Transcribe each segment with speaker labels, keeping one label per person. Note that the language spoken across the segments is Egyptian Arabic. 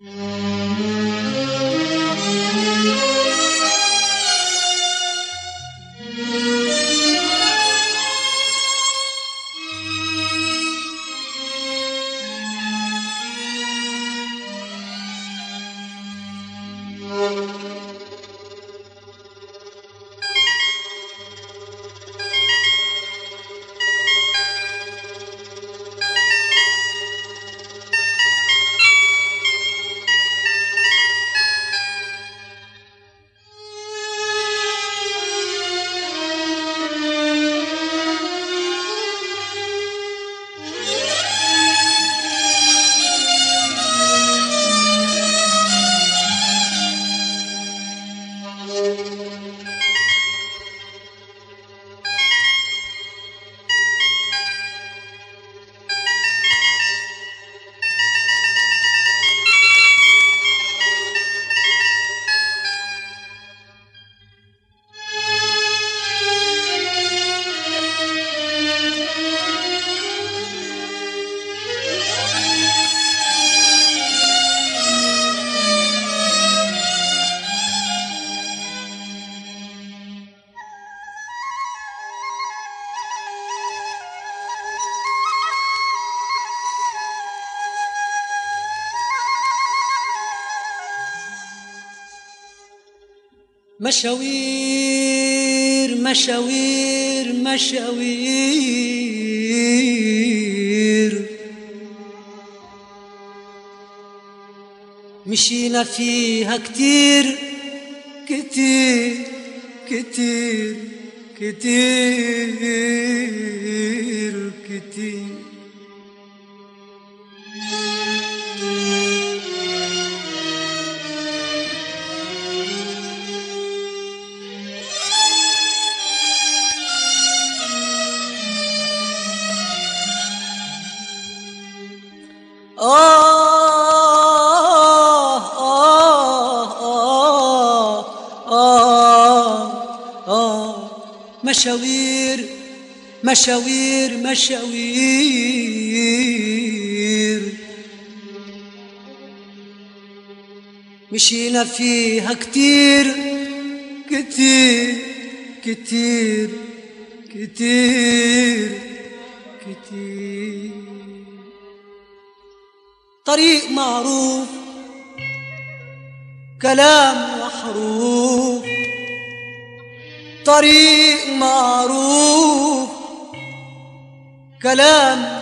Speaker 1: مشاوير مشاوير مشاوير مشينا فيها كتير كتير كتير كتير كتير آه آه آه آه آه مشاوير مشاوير مشاوير مشينا فيها كتير كتير كتير كتير كتير طريق معروف كلام وحروف طريق معروف كلام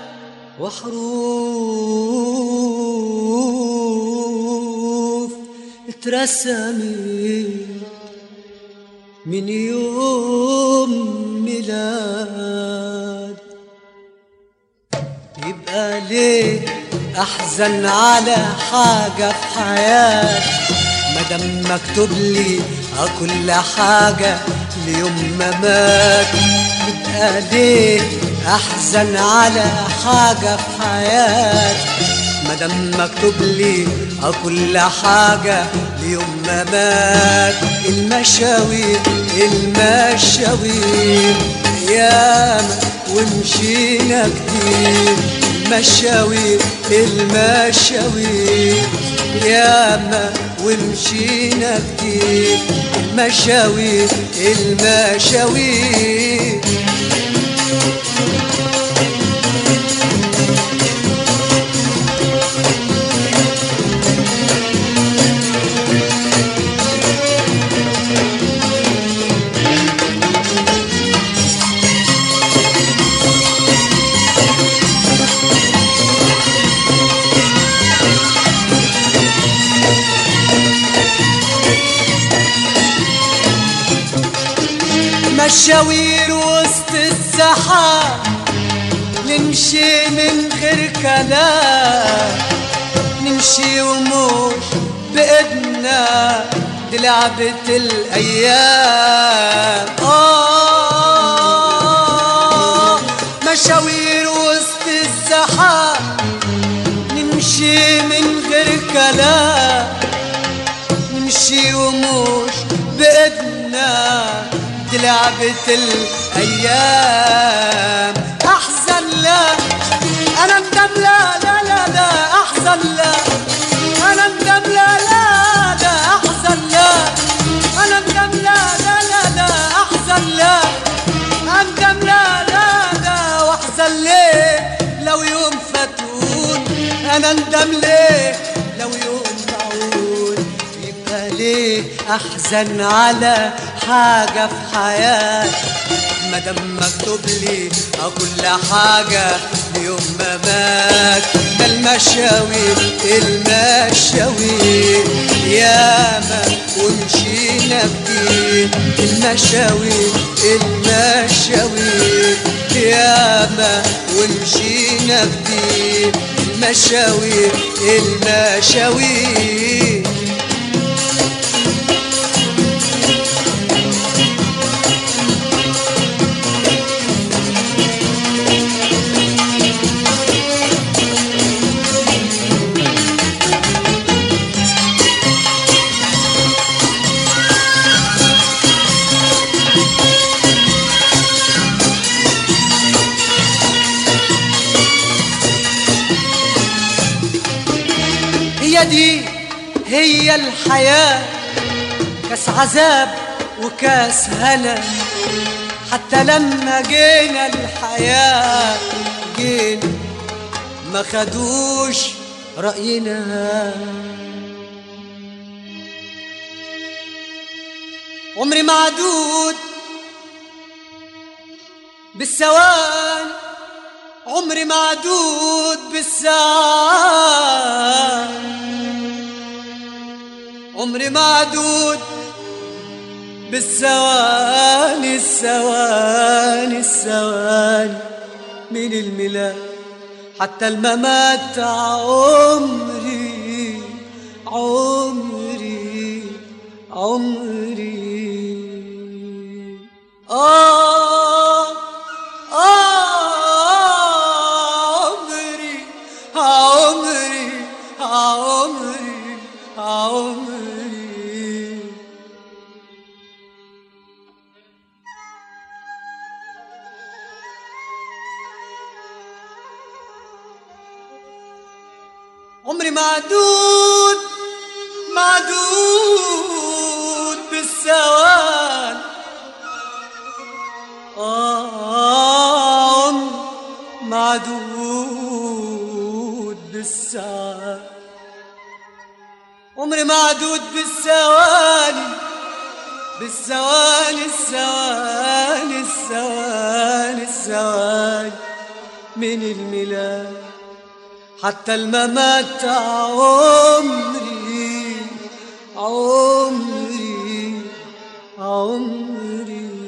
Speaker 1: وحروف اترسمت من يوم ميلاد يبقى ليه احزن على حاجة في حياتي مادام مكتوب لي كل حاجة ليوم ما مات يبقى ليه احزن على حاجة في حياتي مادام مكتوب لي كل حاجة ليوم ما مات المشاوير المشاوير ياما ومشينا كتير المشاوير المشاوير ياما ومشينا كتير المشاوير المشاوير مشاوير وسط السحاب نمشي من غير كلام نمشي ومش بإيدنا دي لعبة الأيام آه مشاوير وسط السحاب نمشي من غير كلام نمشي ومش بإيدنا دي لعبة الأيام أحزن لا أنا ندم لا لا لا لا أحزن لا أنا ندم ليه لو يوم معقول يبقى ليه احزن على حاجة في حياتي مادام مكتوب لي أه كل حاجة ليوم ما مات ده المشاوير المشاوير ياما ومشينا كتير المشاوير المشاوير ياما ومشينا كتير المشاوير المشاوير هي دي هي الحياة كاس عذاب وكاس هنا حتى لما جينا الحياة جينا ما خدوش رأينا عمري معدود بالثواني عمري معدود بالساعات عمري معدود بالثواني الثواني الثواني من الميلاد حتى الممات عمري عمري عمري آه آه عمري عمري عمري عمري عمري معدود معدود بالثواني آه عمري معدود بالساعات عمري معدود بالثواني بالثواني الثواني الثواني الثواني من الميلاد حتى الممات عمري عمري عمري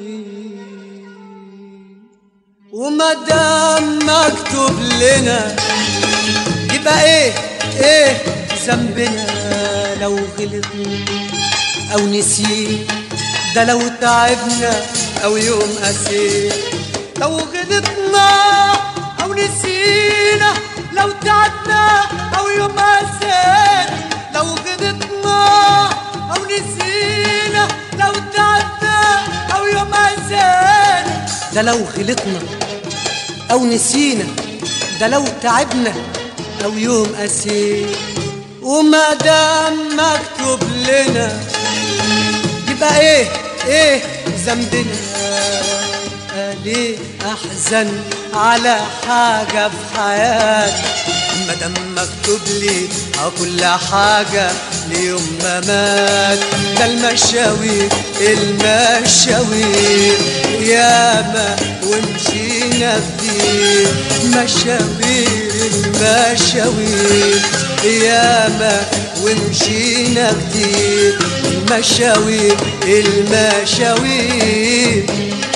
Speaker 1: وما دام مكتوب لنا يبقى ايه ايه ذنبنا لو غلطنا او نسينا ده لو تعبنا او يوم قسينا لو غلطنا او نسينا لو تعبنا او يوم قسينا لو غلطنا او نسينا لو تعبنا او يوم قسينا ده لو غلطنا او نسينا ده لو تعبنا او يوم قسينا وما دام مكتوب لنا يبقى ايه ايه ذنبنا ليه احزن على حاجة في حياتي مادام مكتوب لي اه كل حاجة ليوم ما مات ده المشاوير المشاوير ياما ومشينا كتير مشاوير المشاوير ياما ومشينا كتير المشاوير المشاوير